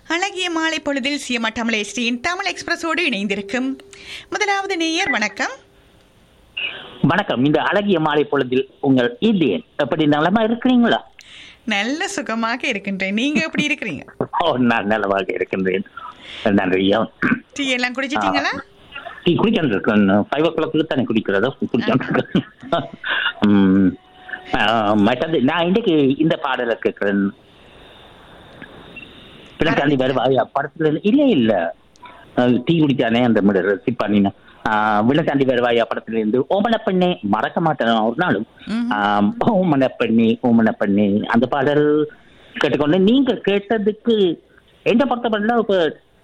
அழகிய மாலை பொழுதில் சிஎம் தமிழேஸ்ரீயின் தமிழ் எக்ஸ்பிரஸோடு இணைந்திருக்கும் முதலாவது நேயர் வணக்கம் வணக்கம் இந்த அழகிய மாலை பொழுதில் உங்கள் இதயன் எப்படி நலமா இருக்கிறீங்களா நல்ல சுகமாக இருக்கின்றேன் நீங்க எப்படி இருக்கிறீங்க ஓ நான் நலமாக இருக்கின்றேன் நன்றியா டீ எல்லாம் குடிச்சிட்டீங்களா டீ குடிக்காம இருக்கேன் ஃபைவ் ஓ கிளாக்கு தானே குடிக்கிறதா குடிக்காம இருக்கேன் உம், ஆஹ், மற்றது நான் இன்னைக்கு இந்த பாடலை கேட்கிறேன் பிள்ளைக்காண்டி வருவாயா படத்துல இருந்து- இல்ல இல்ல அஹ், டீ குடிச்சானே அந்த மிடர் சிப்பானினா விளக்காண்டி வருவாயா படத்துல இருந்து ஓமன பெண்ணே மறக்க மாட்டேன் ஒரு நாளும் ம்ஹும். ஆம், ஓமன பெண்ணே ஓமன பெண்ணே அந்த பாடல் கேட்டுக்கொண்டு நீங்க கேட்டதுக்கு எந்த பொறுத்தவரையில இப்ப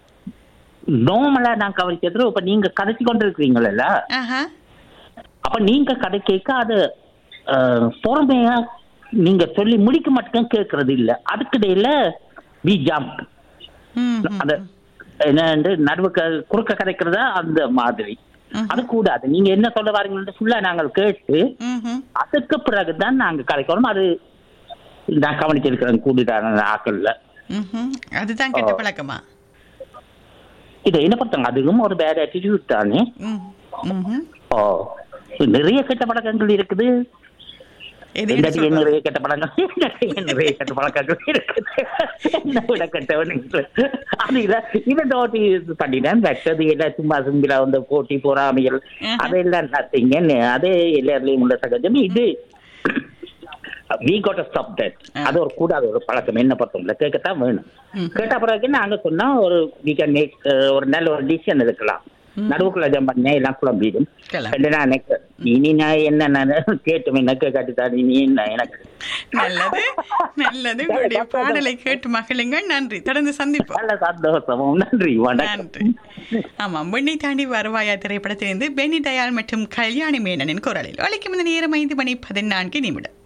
நார்மலா நான் கவனிக்கிறது இப்ப நீங்க கதைச்சு கொண்டு இருக்கிறீங்கல்ல ஆஹா அப்ப நீங்க கதை கேட்க அது அஹ், பொறுமையா நீங்க சொல்லி முடிக்க மட்டும் கேட்கறது இல்ல அதுக்கிடையில வி ஜம்ப் ம், ம், அந்த என்ன நடுவுக்கு குறுக்க கதைக்கிறதா அந்த மாதிரி ம். அது கூடாது நீங்க என்ன சொல்ல வாரீங்கன்னு ஃபுல்லா நாங்கள் கேட்டு ம்ஹும். அதுக்கு பிறகுதான் நாங்க கதைக்கிறோம் அது நான் கவனிச்சிருக்கிறேன் கூடுதலான ஆக்கள்ல ம்ஹும். அதுதான் கெட்ட பழக்கமா இது என்ன பார்த்தாங்க அதுவும் ஒரு பேட் ஆட்டிடியூட் தானே ம், ம்ஹும். ஓ நிறைய கெட்ட பழக்கங்கள் இருக்குது எது எது என்னடி சொல்றது? நிறைய கெட்ட பழக்கங்கள் என்னடி நிறைய கெட்ட பழக்கங்கள் இருக்குது என்ன விட கெட்டவன் இல்லை. அது இல்ல இதை தோட்டி பண்ணிட்டேன் வெட்டது எல்லாம் சும்மா சிம்பிளா வந்து போட்டி பொறாமைகள் ஆஹா. அதெல்லாம் நத்திங்க அதே எல்லாருலயும் உள்ள சகஜம் இது we got stop that ah. அது ஒரு கூடாத ஒரு பழக்கம் என்ன பொறுத்தவங்கள கேட்கத்தான் வேணும் ம். கேட்ட பிறகு நாங்க சொன்னா ஒரு we can make, அஹ், ஒரு நல்ல ஒரு டிசிஷன் எடுக்கலாம் ம். நடுவுக்குள்ள ஜம் பண்ண எல்லாம் குழம்பிடும் கிளம்பு. ரெண்டு நான் எனக்கு இனி நான் என்ன நான் கேட்டு எனக்கு காட்டித்தான் இனி என்ன எனக்கு நல்லது நல்லது உங்களுடைய பாடலை கேட்டு மகிழுங்கள் நன்றி தொடர்ந்து சந்திப்போம் நல்ல சந்தோஷமும் நன்றி வணக்கம் நன்றி ஆமாம் வெண்ணை தாண்டி வருவாயா திரைப்படத்திலிருந்து பெனி தயாள் மற்றும் கல்யாணி மேனனின் குரலில் ஒழிக்கும் இந்த நேரம் ஐந்து மணி பதினான்கு நிமிடம்